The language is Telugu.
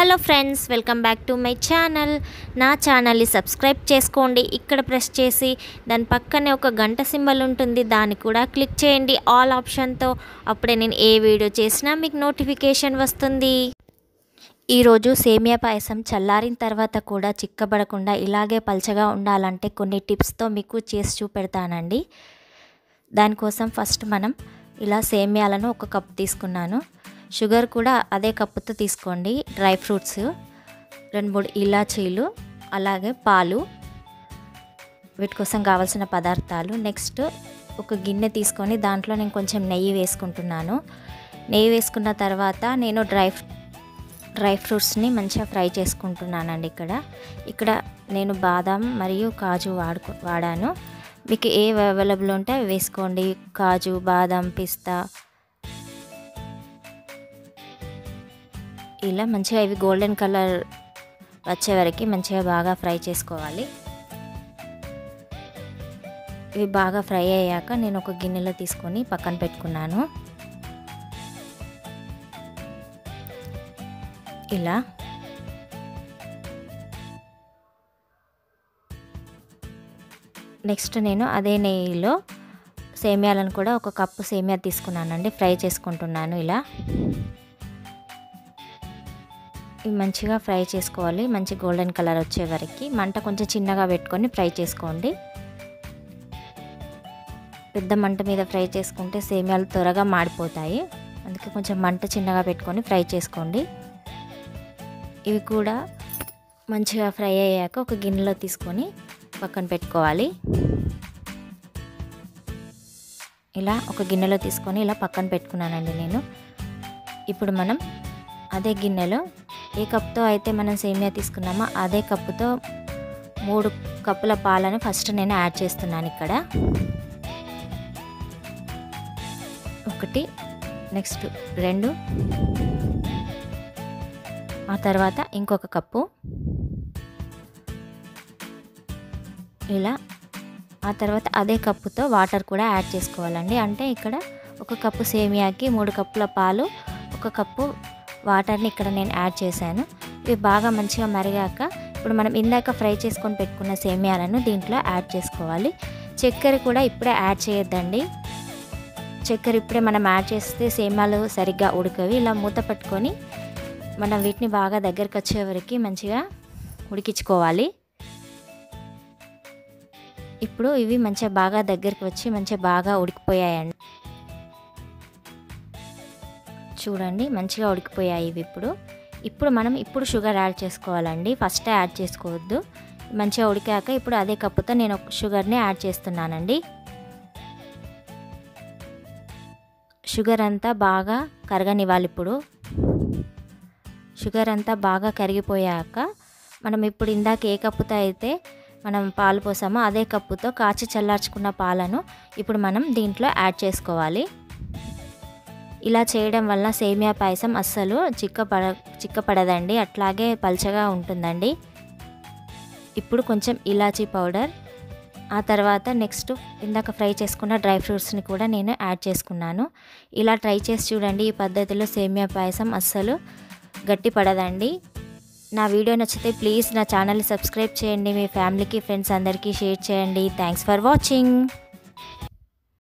hello friends welcome back to my channel నా ఛానల్ని సబ్స్క్రైబ్ చేసుకోండి ఇక్కడ ప్రెస్ చేసి దాని పక్కనే ఒక గంట సింబల్ ఉంటుంది దాన్ని కూడా క్లిక్ చేయండి ఆల్ ఆప్షన్తో అప్పుడే నేను ఏ వీడియో చేసినా మీకు నోటిఫికేషన్ వస్తుంది ఈరోజు సేమియా పాయసం చల్లారిన తర్వాత కూడా చిక్కబడకుండా ఇలాగే పల్చగా ఉండాలంటే కొన్ని టిప్స్తో మీకు చేసి చూపెడతానండి దానికోసం ఫస్ట్ మనం ఇలా సేమియాలను ఒక కప్ తీసుకున్నాను షుగర్ కూడా అదే కప్పుతో తీసుకోండి డ్రై ఫ్రూట్స్ రెండు మూడు ఇలాచీలు అలాగే పాలు వీటి కోసం కావాల్సిన పదార్థాలు నెక్స్ట్ ఒక గిన్నె తీసుకొని దాంట్లో నేను కొంచెం నెయ్యి వేసుకుంటున్నాను నెయ్యి వేసుకున్న తర్వాత నేను డ్రై డ్రై ఫ్రూట్స్ని మంచిగా ఫ్రై చేసుకుంటున్నానండి ఇక్కడ ఇక్కడ నేను బాదం మరియు కాజు వాడుకు వాడాను మీకు ఏ అవైలబుల్ ఉంటే అవి వేసుకోండి కాజు బాదం పిస్తా ఇలా మంచిగా ఇవి గోల్డెన్ కలర్ వచ్చే వరకు మంచిగా బాగా ఫ్రై చేసుకోవాలి ఇవి బాగా ఫ్రై అయ్యాక నేను ఒక గిన్నెలో తీసుకొని పక్కన పెట్టుకున్నాను ఇలా నెక్స్ట్ నేను అదే నెయ్యిలో సేమియాలను కూడా ఒక కప్పు సేమియా తీసుకున్నానండి ఫ్రై చేసుకుంటున్నాను ఇలా ఇవి మంచిగా ఫ్రై చేసుకోవాలి మంచి గోల్డెన్ కలర్ వచ్చే వరకు మంట కొంచెం చిన్నగా పెట్టుకొని ఫ్రై చేసుకోండి పెద్ద మంట మీద ఫ్రై చేసుకుంటే సేమియాలు త్వరగా మాడిపోతాయి అందుకే కొంచెం మంట చిన్నగా పెట్టుకొని ఫ్రై చేసుకోండి ఇవి కూడా మంచిగా ఫ్రై అయ్యాక ఒక గిన్నెలో తీసుకొని పక్కన పెట్టుకోవాలి ఇలా ఒక గిన్నెలో తీసుకొని ఇలా పక్కన పెట్టుకున్నానండి నేను ఇప్పుడు మనం అదే గిన్నెలో ఏ కప్తో అయితే మనం సేమియా తీసుకున్నామో అదే కప్పుతో మూడు కప్పుల పాలను ఫస్ట్ నేను యాడ్ చేస్తున్నాను ఇక్కడ ఒకటి నెక్స్ట్ రెండు ఆ తర్వాత ఇంకొక కప్పు ఇలా ఆ తర్వాత అదే కప్పుతో వాటర్ కూడా యాడ్ చేసుకోవాలండి అంటే ఇక్కడ ఒక కప్పు సేమియాకి మూడు కప్పుల పాలు ఒక కప్పు వాటర్ని ఇక్కడ నేను యాడ్ చేశాను ఇవి బాగా మంచిగా మరిగాక ఇప్పుడు మనం ఇందాక ఫ్రై చేసుకొని పెట్టుకున్న సేమియాలను దీంట్లో యాడ్ చేసుకోవాలి చక్కెర కూడా ఇప్పుడే యాడ్ చేయొద్దండి చక్కెర ఇప్పుడే మనం యాడ్ చేస్తే సేమియాలు సరిగ్గా ఉడకవి ఇలా మూత పట్టుకొని మనం వీటిని బాగా దగ్గరికి వచ్చే వరకు మంచిగా ఉడికించుకోవాలి ఇప్పుడు ఇవి మంచిగా బాగా దగ్గరికి వచ్చి మంచిగా బాగా ఉడికిపోయాయండి చూడండి మంచిగా ఉడికిపోయాయి ఇవి ఇప్పుడు ఇప్పుడు మనం ఇప్పుడు షుగర్ యాడ్ చేసుకోవాలండి ఫస్ట్ యాడ్ చేసుకోవద్దు మంచిగా ఉడికాక ఇప్పుడు అదే కప్పుతో నేను షుగర్ని యాడ్ చేస్తున్నానండి షుగర్ అంతా బాగా కరగనివ్వాలి ఇప్పుడు షుగర్ అంతా బాగా కరిగిపోయాక మనం ఇప్పుడు ఇందాక ఏ కప్పుతో అయితే మనం పాలు పోసామో అదే కప్పుతో కాచి చల్లార్చుకున్న పాలను ఇప్పుడు మనం దీంట్లో యాడ్ చేసుకోవాలి ఇలా చేయడం వల్ల సేమియా పాయసం అస్సలు చిక్కపడ చిక్కపడదండి అట్లాగే పల్చగా ఉంటుందండి ఇప్పుడు కొంచెం ఇలాచీ పౌడర్ ఆ తర్వాత నెక్స్ట్ ఇందాక ఫ్రై చేసుకున్న డ్రై ఫ్రూట్స్ని కూడా నేను యాడ్ చేసుకున్నాను ఇలా ట్రై చేసి చూడండి ఈ పద్ధతిలో సేమియా పాయసం అస్సలు గట్టి పడదండి నా వీడియో నచ్చితే ప్లీజ్ నా ఛానల్ని సబ్స్క్రైబ్ చేయండి మీ ఫ్యామిలీకి ఫ్రెండ్స్ అందరికీ షేర్ చేయండి థ్యాంక్స్ ఫర్ వాచింగ్